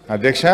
అధ్యక్ష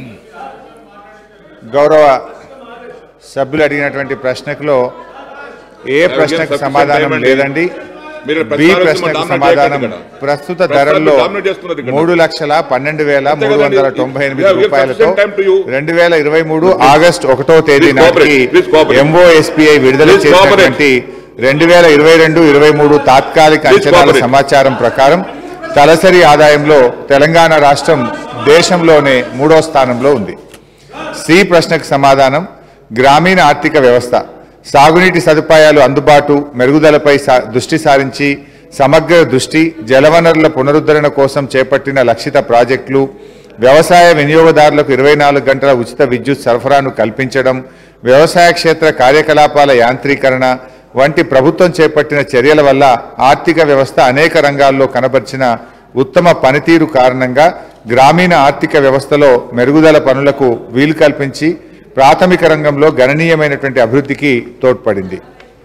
గౌరవ సభ్యులు అడిగినటువంటి ప్రశ్నకులో ఏ ప్రశ్నకు సమాధానం లేదండి మీరు బి ప్రశ్నలు ప్రశ్నకు వచ్చి డామినేట్ సమాధానం చేయకండి ఇక్కడ. ప్రస్తుత ప్రశ్నలు ధరల్లో డామినేట్ చేస్తున్నది ఇక్కడ. మూడు లక్షల పన్నెండు వేల అంతే మూడు వందల కదండి. తొంభై ఎనిమిది We have రూపాయలతో sufficient time to you. రెండు వేల ఇరవై మూడు ఆగస్టు ఒకటో తేదీ Please cooperate. నాటికి Please cooperate. ఎంఓఎస్పిఐ విడుదల Please cooperate. చేసినటువంటి రెండు వేల ఇరవై రెండు ఇరవై మూడు తాత్కాలిక Please అంచనాల cooperate. సమాచారం ప్రకారం తలసరి ఆదాయంలో తెలంగాణ రాష్ట్రం దేశంలోనే మూడో స్థానంలో ఉంది సి ప్రశ్నకు సమాధానం గ్రామీణ ఆర్థిక వ్యవస్థ సాగునీటి సదుపాయాలు అందుబాటు మెరుగుదలపై సా- దృష్టి సారించి సమగ్ర దృష్టి జలవనరుల పునరుద్ధరణ కోసం చేపట్టిన లక్షిత ప్రాజెక్టులు వ్యవసాయ వినియోగదారులకు ఇరవై నాలుగు గంటల ఉచిత విద్యుత్ సరఫరాను కల్పించడం వ్యవసాయ క్షేత్ర కార్యకలాపాల యాంత్రీకరణ వంటి ప్రభుత్వం చేపట్టిన చర్యల వల్ల ఆర్థిక వ్యవస్థ అనేక రంగాల్లో కనబర్చిన ఉత్తమ పనితీరు కారణంగా గ్రామీణ ఆర్థిక వ్యవస్థలో మెరుగుదల పనులకు వీలు కల్పించి ప్రాథమిక రంగంలో గణనీయమైనటువంటి అభివృద్ధికి తోడ్పడింది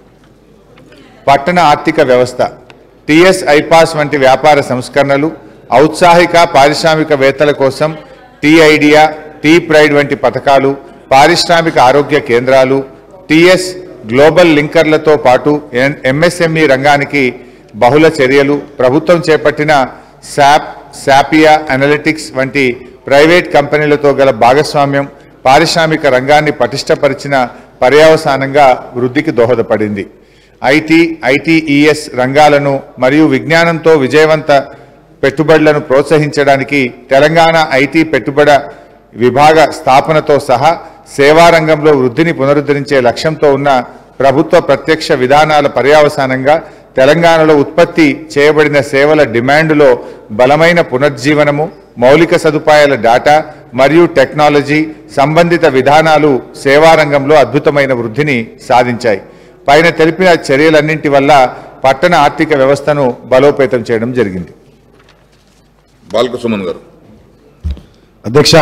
పట్టణ ఆర్థిక వ్యవస్థ టిఎస్ ఐపాస్ వంటి వ్యాపార సంస్కరణలు ఔత్సాహిక పారిశ్రామికవేత్తల కోసం టీ ఐడియా టీ ప్రైడ్ వంటి పథకాలు పారిశ్రామిక ఆరోగ్య కేంద్రాలు టిఎస్ గ్లోబల్ లింకర్లతో పాటు ఎన్- ఎంఎస్ఎంఈ రంగానికి బహుళ చర్యలు ప్రభుత్వం చేపట్టిన శాప్ శాపియా అనలిటిక్స్ వంటి ప్రైవేట్ కంపెనీలతో గల భాగస్వామ్యం పారిశ్రామిక రంగాన్ని పటిష్టపరిచిన పర్యవసానంగా వృద్ధికి దోహదపడింది ఐటీ ఐటీఈఎస్ రంగాలను మరియు విజ్ఞానంతో విజయవంత పెట్టుబడులను ప్రోత్సహించడానికి తెలంగాణ ఐటీ పెట్టుబడ విభాగ స్థాపనతో సహా సేవా రంగంలో వృద్ధిని పునరుద్ధరించే లక్ష్యంతో ఉన్న ప్రభుత్వ ప్రత్యక్ష విధానాల పర్యవసానంగా తెలంగాణలో ఉత్పత్తి చేయబడిన సేవల డిమాండ్లో బలమైన పునర్జీవనము మౌలిక సదుపాయాల డాటా మరియు టెక్నాలజీ సంబంధిత విధానాలు సేవా రంగంలో అద్భుతమైన వృద్ధిని సాధించాయి పైన తెలిపిన చర్యలన్నింటి వల్ల పట్టణ ఆర్థిక వ్యవస్థను బలోపేతం చేయడం జరిగింది బాలకృష్ణమన్ గారు అధ్యక్ష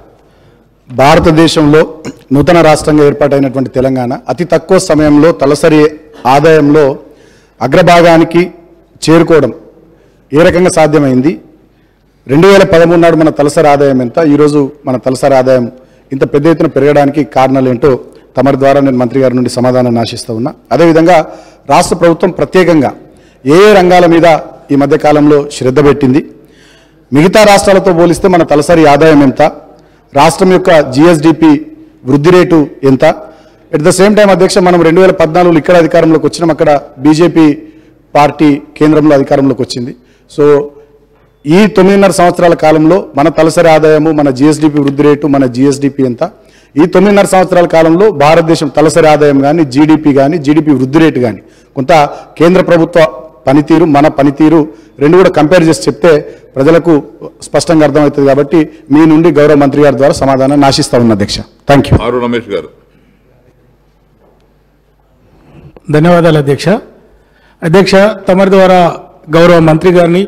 భారతదేశంలో నూతన రాష్ట్రంగా ఏర్పాటైనటువంటి తెలంగాణ అతి తక్కువ సమయంలో తలసరి ఆదాయంలో అగ్రభాగానికి చేరుకోవడం ఏ రకంగా సాధ్యమైంది రెండు వేల పదమూడు నాడు మన తలసరి ఆదాయం ఎంత ఈరోజు మన తలసరి ఆదాయం ఇంత పెద్ద ఎత్తున పెరగడానికి కారణాలు ఏంటో తమరి ద్వారా నేను మంత్రి గారి నుండి సమాధానాన్ని ఆశిస్తూ ఉన్నా అదేవిధంగా రాష్ట్ర ప్రభుత్వం ప్రత్యేకంగా ఏ ఏ రంగాల మీద ఈ మధ్య కాలంలో శ్రద్ధ పెట్టింది మిగతా రాష్ట్రాలతో పోలిస్తే మన తలసరి ఆదాయం ఎంత రాష్ట్రం యొక్క జిఎస్డిపి వృద్ధి రేటు ఎంత ఎట్ ద సేమ్ టైం అధ్యక్ష మనం రెండు వేల పద్నాలుగులో ఇక్కడ అధికారంలోకి వచ్చినాం అక్కడ బీజేపీ పార్టీ కేంద్రంలో అధికారంలోకి వచ్చింది సో ఈ తొమ్మిదిన్నర సంవత్సరాల కాలంలో మన తలసరి ఆదాయము మన జిఎస్డిపి వృద్ధి రేటు మన జిఎస్డిపి ఎంత ఈ తొమ్మిదిన్నర సంవత్సరాల కాలంలో భారతదేశం తలసరి ఆదాయం కానీ జీడిపి కానీ జీడిపి వృద్ధి రేటు కానీ కొంత కేంద్ర ప్రభుత్వ పనితీరు మన పనితీరు రెండు కూడా కంపేర్ చేసి చెప్తే ప్రజలకు స్పష్టంగా అర్థమవుతుంది కాబట్టి మీ నుండి గౌరవ మంత్రి గారి ద్వారా సమాధానాన్ని ఆశిస్తా ఉన్న అధ్యక్ష థ్యాంక్ యూ ఆరు రమేష్ గారు ధన్యవాదాలు అధ్యక్ష అధ్యక్ష తమరి ద్వారా గౌరవ మంత్రి గారిని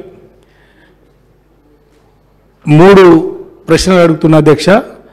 మూడు ప్రశ్నలు అడుగుతున్న అధ్యక్ష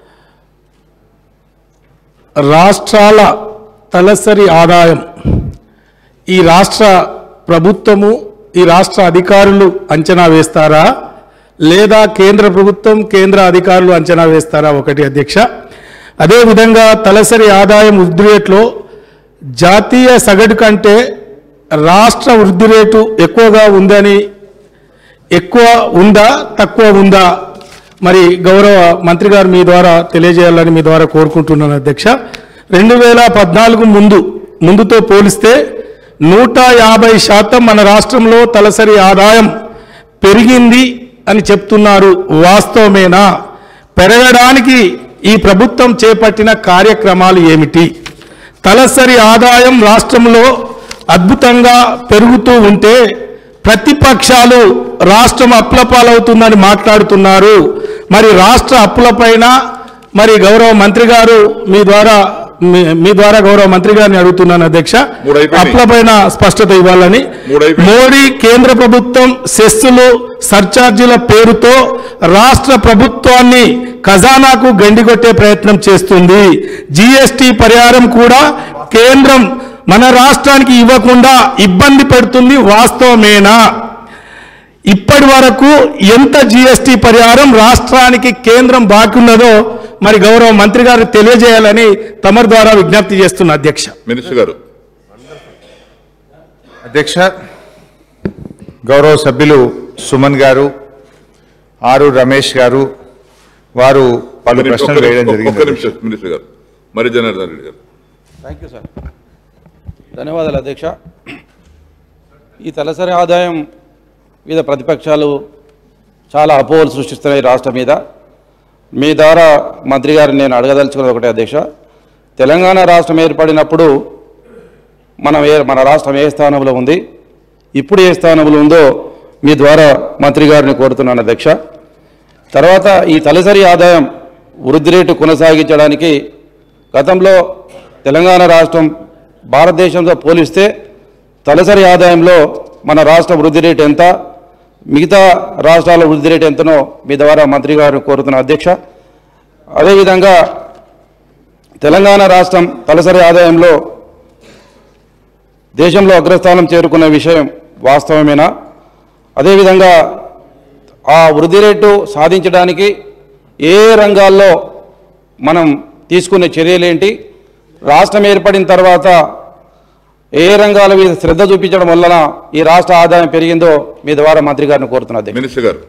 రాష్ట్రాల తలసరి ఆదాయం ఈ రాష్ట్ర ప్రభుత్వము ఈ రాష్ట్ర అధికారులు అంచనా వేస్తారా లేదా కేంద్ర ప్రభుత్వం కేంద్ర అధికారులు అంచనా వేస్తారా ఒకటి అధ్యక్ష అదేవిధంగా తలసరి ఆదాయం వృద్ధి రేట్లో జాతీయ సగటు కంటే రాష్ట్ర వృద్ధి రేటు ఎక్కువగా ఉందని ఎక్కువ ఉందా తక్కువ ఉందా మరి గౌరవ మంత్రి గారు మీ ద్వారా తెలియజేయాలని మీ ద్వారా కోరుకుంటున్నాను అధ్యక్ష రెండు వేల పద్నాలుగు ముందు ముందుతో పోలిస్తే నూట యాభై శాతం మన రాష్ట్రంలో తలసరి ఆదాయం పెరిగింది అని చెప్తున్నారు వాస్తవమేనా పెరగడానికి ఈ ప్రభుత్వం చేపట్టిన కార్యక్రమాలు ఏమిటి తలసరి ఆదాయం రాష్ట్రంలో అద్భుతంగా పెరుగుతూ ఉంటే ప్రతిపక్షాలు రాష్ట్రం అప్లపాలవుతుందని మాట్లాడుతున్నారు మరి రాష్ట్ర అప్పులపైన మరి గౌరవ మంత్రి గారు మీ ద్వారా మీ- మీ ద్వారా గౌరవ మంత్రి గారిని అడుగుతున్నాను అధ్యక్ష మూడు అయిపోయినాయి. అప్పులపైన స్పష్టత ఇవ్వాలని మూడు అయిపోయినాయి. మోడీ కేంద్ర ప్రభుత్వం సెస్సులు సర్చార్జీల పేరుతో రాష్ట్ర ప్రభుత్వాన్ని ఖజానాకు గండికొట్టే ప్రయత్నం చేస్తుంది జీఎస్టీ పరిహారం కూడా కేంద్రం మన రాష్ట్రానికి ఇవ్వకుండా ఇబ్బంది పెడుతుంది వాస్తవమేనా ఇప్పటి వరకు ఎంత జిఎస్టి పరిహారం రాష్ట్రానికి కేంద్రం బాకీ ఉన్నదో మరి గౌరవ మంత్రి గారు తెలియజేయాలని తమరి ద్వారా విజ్ఞప్తి చేస్తున్న అధ్యక్ష మినిస్టర్ గారు అధ్యక్ష గౌరవ సభ్యులు సుమన్ గారు ఆరు రమేష్ గారు వారు పలు ప్రశ్నలు వేయడం ఒక్క జరిగింది నిమిషం మినిస్టర్ గారు మరి జనార్దన్ రెడ్డి గారు థ్యాంక్ యూ సార్ ధన్యవాదాలు అధ్యక్ష ఈ తలసరి ఆదాయం మీద ప్రతిపక్షాలు చాలా అపోహలు సృష్టిస్తున్నాయి రాష్ట్రం మీద మీ ద్వారా మంత్రి గారిని నేను అడగదలుచుకున్నది ఒకటే అధ్యక్ష తెలంగాణ రాష్ట్రం ఏర్పడినప్పుడు మనం ఏ మన రాష్ట్రం ఏ స్థానంలో ఉంది ఇప్పుడు ఏ స్థానంలో ఉందో మీ ద్వారా మంత్రి గారిని కోరుతున్నాను అధ్యక్ష తర్వాత ఈ తలసరి ఆదాయం వృద్ధి రేటు కొనసాగించడానికి గతంలో తెలంగాణ రాష్ట్రం భారతదేశంతో పోలిస్తే తలసరి ఆదాయంలో మన రాష్ట్ర వృద్ధి రేటు ఎంత మిగతా రాష్ట్రాల వృద్ధి రేటు ఎంతనో మీ ద్వారా మంత్రి గారిని కోరుతున్న అధ్యక్ష అదేవిధంగా తెలంగాణ రాష్ట్రం తలసరి ఆదాయంలో దేశంలో అగ్రస్థానం చేరుకున్న విషయం వాస్తవమేనా అదేవిధంగా ఆ వృద్ధి రేటు సాధించడానికి ఏ రంగాల్లో మనం తీసుకునే చర్యలేంటి రాష్ట్రం ఏర్పడిన తర్వాత ఏ రంగాల మీద శ్రద్ధ చూపించడం వలన ఈ రాష్ట్ర ఆదాయం పెరిగిందో మీ ద్వారా మంత్రి గారిని కోరుతున్నా అధ్యక్ష మినిస్టర్ గారు